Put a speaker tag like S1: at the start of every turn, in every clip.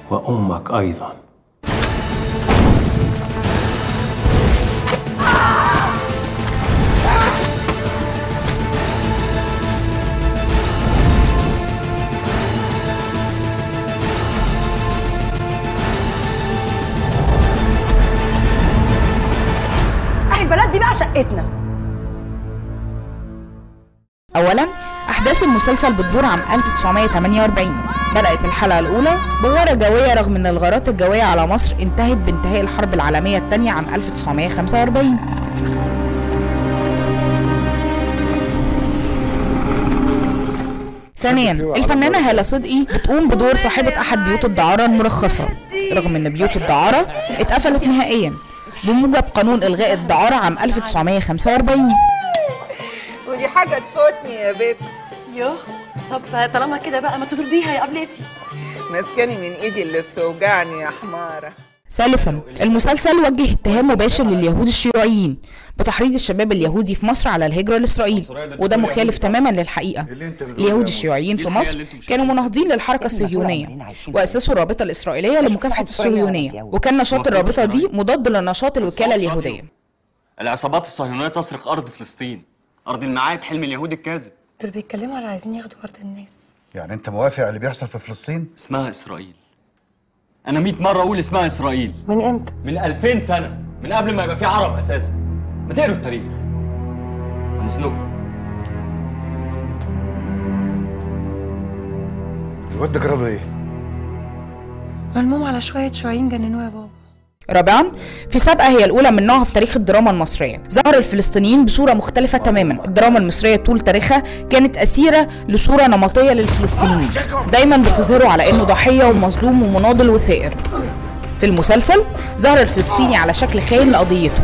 S1: وأمك أيضا
S2: اهي البلد دي بقى شقتنا
S3: أولا أحداث المسلسل بتدور عام 1948 بدأت الحلقة الأولى بغارة جوية رغم أن الغارات الجوية على مصر انتهت بانتهاء الحرب العالمية الثانية عام 1945 ثانيا الفنانة هالة صدقي بتقوم بدور صاحبة أحد بيوت الدعارة المرخصة رغم أن بيوت الدعارة اتقفلت نهائيا بموجب قانون إلغاء الدعارة عام 1945
S4: ودي حاجة تفوتني يا بت
S2: يوه طب طالما كده بقى ما تطرديها يا قبلتي
S4: ماسكاني من ايدي اللي بتوجعني يا حمارة
S3: ثالثا المسلسل وجه اتهام مباشر لليهود الشيوعيين بتحريض الشباب اليهودي في مصر على الهجرة لإسرائيل وده مخالف تماما للحقيقة اليهود الشيوعيين في مصر كانوا مناهضين للحركة الصهيونية وأسسوا الرابطة الإسرائيلية لمكافحة الصهيونية وكان نشاط الرابطة دي مضاد لنشاط الوكالة اليهودية
S5: العصابات الصهيونية تسرق أرض فلسطين أرض المعاد حلم اليهود الكاذب
S2: دول بيتكلموا على عايزين ياخدوا ارض الناس
S6: يعني انت موافق على اللي بيحصل في فلسطين
S5: اسمها إسرائيل أنا 100 مرة أقول اسمها إسرائيل
S2: من امتى
S5: من 2000 سنة من قبل ما يبقى في عرب أساسا ما تقروا التاريخ هنسلكوا
S6: الواد ده جراله ايه؟
S2: ملموم على شويه شيوعيين جننوه يا بابا
S3: رابعا في سابقة هي الأولى من نوعها في تاريخ الدراما المصرية ظهر الفلسطينيين بصورة مختلفة تماما الدراما المصرية طول تاريخها كانت أسيرة لصورة نمطية للفلسطينيين دايما بتظهروا على أنه ضحية ومظلوم ومناضل وثائر في المسلسل ظهر الفلسطيني على شكل خاين لقضيته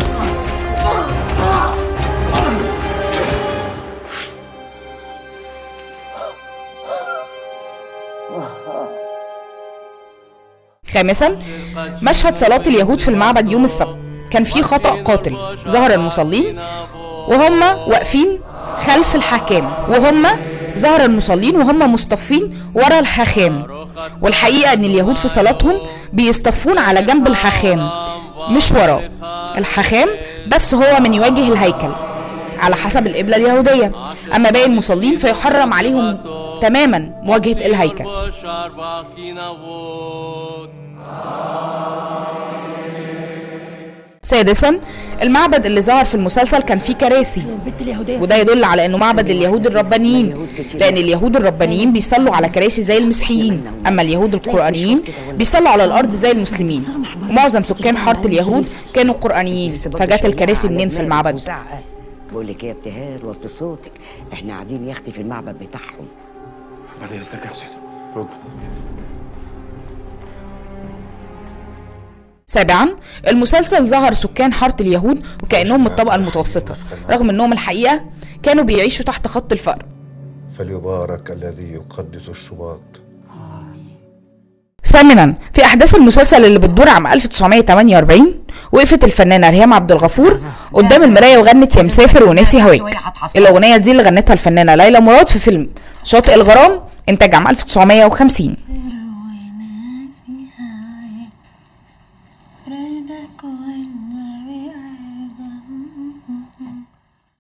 S3: خامسا مشهد صلاة اليهود في المعبد يوم السبت كان فيه خطأ قاتل ظهر المصلين وهم واقفين خلف الحكام وهم ظهر المصلين وهم مصطفين ورا الحاخام والحقيقة ان اليهود في صلاتهم بيصطفون على جنب الحاخام مش وراه الحاخام بس هو من يواجه الهيكل على حسب القبلة اليهودية أما باقي المصلين فيحرم عليهم تماما مواجهة الهيكل
S7: بشر باقی نبود
S3: سادسا المعبد اللي ظهر في المسلسل كان فيه كراسي وده يدل على انه معبد لليهود الربانيين لان اليهود الربانيين بيصلوا على كراسي زي المسيحيين اما اليهود القرانيين بيصلوا على الارض زي المسلمين ومعظم سكان حاره اليهود كانوا قرانيين فجت الكراسي منين في المعبد
S8: وزعق بقول لك ايه يا ابتهال وطي صوتك احنا قاعدين يا اختي في المعبد بتاعهم
S5: بعد إذنك يا حسين
S3: سابعا المسلسل ظهر سكان حاره اليهود وكانهم من الطبقه المتوسطه رغم انهم الحقيقه كانوا بيعيشوا تحت خط الفقر
S6: فليبارك الذي يقدس الشباط
S3: ثامنا في احداث المسلسل اللي بتدور عام 1948 وقفت الفنانه ريهام عبد الغفور قدام المرايه وغنت يا مسافر وناسي هواك الاغنيه دي اللي غنتها الفنانه ليلى مراد في فيلم شاطئ الغرام انتاج عام 1950